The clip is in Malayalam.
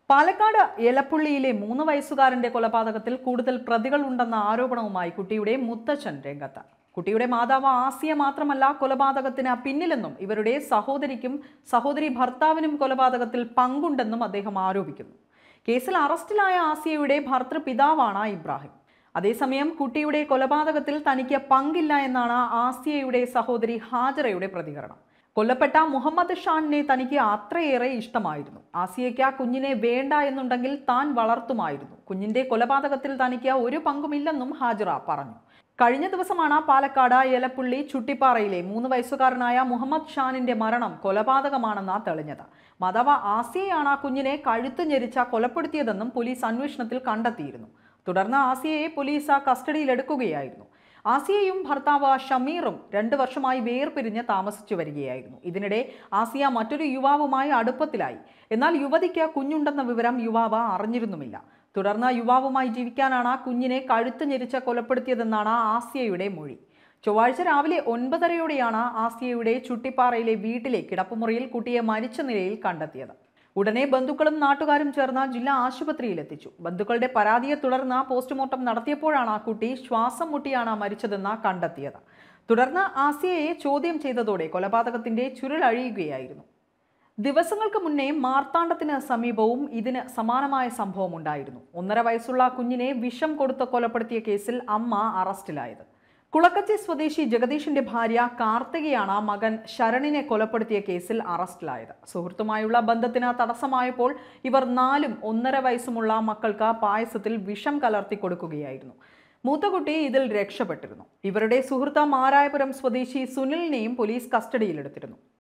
പാലക്കാട് എലപ്പുള്ളിയിലെ മൂന്ന് വയസ്സുകാരന്റെ കൊലപാതകത്തിൽ കൂടുതൽ പ്രതികളുണ്ടെന്ന ആരോപണവുമായി കുട്ടിയുടെ മുത്തച്ഛൻ രംഗത്ത് കുട്ടിയുടെ മാതാവ് ആസിയ മാത്രമല്ല കൊലപാതകത്തിന് പിന്നിലെന്നും ഇവരുടെ സഹോദരിക്കും സഹോദരി ഭർത്താവിനും കൊലപാതകത്തിൽ പങ്കുണ്ടെന്നും അദ്ദേഹം ആരോപിക്കുന്നു കേസിൽ അറസ്റ്റിലായ ആസിയയുടെ ഭർത്തൃപിതാവാണ് ഇബ്രാഹിം അതേസമയം കുട്ടിയുടെ കൊലപാതകത്തിൽ തനിക്ക് പങ്കില്ല എന്നാണ് ആസിയയുടെ സഹോദരി ഹാജറയുടെ പ്രതികരണം കൊല്ലപ്പെട്ട മുഹമ്മദ് ഷാനിനെ തനിക്ക് അത്രയേറെ ഇഷ്ടമായിരുന്നു ആസിയയ്ക്ക് ആ കുഞ്ഞിനെ വേണ്ട എന്നുണ്ടെങ്കിൽ താൻ വളർത്തുമായിരുന്നു കുഞ്ഞിന്റെ കൊലപാതകത്തിൽ തനിക്ക് ഒരു പങ്കുമില്ലെന്നും ഹാജറ പറഞ്ഞു കഴിഞ്ഞ ദിവസമാണ് പാലക്കാട് എലപ്പുള്ളി ചുട്ടിപ്പാറയിലെ മൂന്ന് വയസ്സുകാരനായ മുഹമ്മദ് ഷാനിന്റെ മരണം കൊലപാതകമാണെന്ന് തെളിഞ്ഞത് മാതാവ് ആസിയയാണ് ആ കുഞ്ഞിനെ കഴുത്ത് ഞെരിച്ച കൊലപ്പെടുത്തിയതെന്നും പോലീസ് അന്വേഷണത്തിൽ കണ്ടെത്തിയിരുന്നു തുടർന്ന് ആസിയയെ പോലീസ് കസ്റ്റഡിയിലെടുക്കുകയായിരുന്നു ആസിയയും ഭർത്താവ് ഷമീറും രണ്ട് വർഷമായി വേർപിരിഞ്ഞ് താമസിച്ചു വരികയായിരുന്നു ഇതിനിടെ ആസിയ മറ്റൊരു യുവാവുമായി അടുപ്പത്തിലായി എന്നാൽ യുവതിക്ക് കുഞ്ഞുണ്ടെന്ന വിവരം യുവാവ് അറിഞ്ഞിരുന്നുമില്ല തുടർന്ന് യുവാവുമായി ജീവിക്കാനാണ് കുഞ്ഞിനെ കഴുത്ത് ഞെരിച്ച് കൊലപ്പെടുത്തിയതെന്നാണ് ആസിയയുടെ മൊഴി ചൊവ്വാഴ്ച രാവിലെ ഒൻപതരയോടെയാണ് ആസിയയുടെ ചുട്ടിപ്പാറയിലെ വീട്ടിലെ കിടപ്പുമുറിയിൽ കുട്ടിയെ മരിച്ച നിലയിൽ കണ്ടെത്തിയത് ഉടനെ ബന്ധുക്കളും നാട്ടുകാരും ചേർന്ന് ജില്ലാ ആശുപത്രിയിൽ എത്തിച്ചു ബന്ധുക്കളുടെ പരാതിയെ തുടർന്ന് പോസ്റ്റ്മോർട്ടം നടത്തിയപ്പോഴാണ് ആ കുട്ടി ശ്വാസം മുട്ടിയാണ് മരിച്ചതെന്ന് കണ്ടെത്തിയത് തുടർന്ന് ആസിയയെ ചോദ്യം ചെയ്തതോടെ കൊലപാതകത്തിന്റെ ചുരുളഴിയുകയായിരുന്നു ദിവസങ്ങൾക്ക് മുന്നേ മാർത്താണ്ഡത്തിന് സമീപവും ഇതിന് സമാനമായ സംഭവം ഉണ്ടായിരുന്നു ഒന്നര വയസ്സുള്ള കുഞ്ഞിനെ വിഷം കൊടുത്ത് കൊലപ്പെടുത്തിയ കേസിൽ അമ്മ അറസ്റ്റിലായത് കുളക്കച്ചി സ്വദേശി ജഗദീഷിന്റെ ഭാര്യ കാർത്തികയാണ് മകൻ ശരണിനെ കൊലപ്പെടുത്തിയ കേസിൽ അറസ്റ്റിലായത് സുഹൃത്തുമായുള്ള ബന്ധത്തിന് തടസ്സമായപ്പോൾ ഇവർ നാലും ഒന്നര വയസ്സുമുള്ള മക്കൾക്ക് പായസത്തിൽ വിഷം കലർത്തി കൊടുക്കുകയായിരുന്നു മൂത്തകുട്ടി ഇതിൽ രക്ഷപ്പെട്ടിരുന്നു ഇവരുടെ സുഹൃത്ത് മാരായപുരം സ്വദേശി സുനിലിനെയും പോലീസ് കസ്റ്റഡിയിലെടുത്തിരുന്നു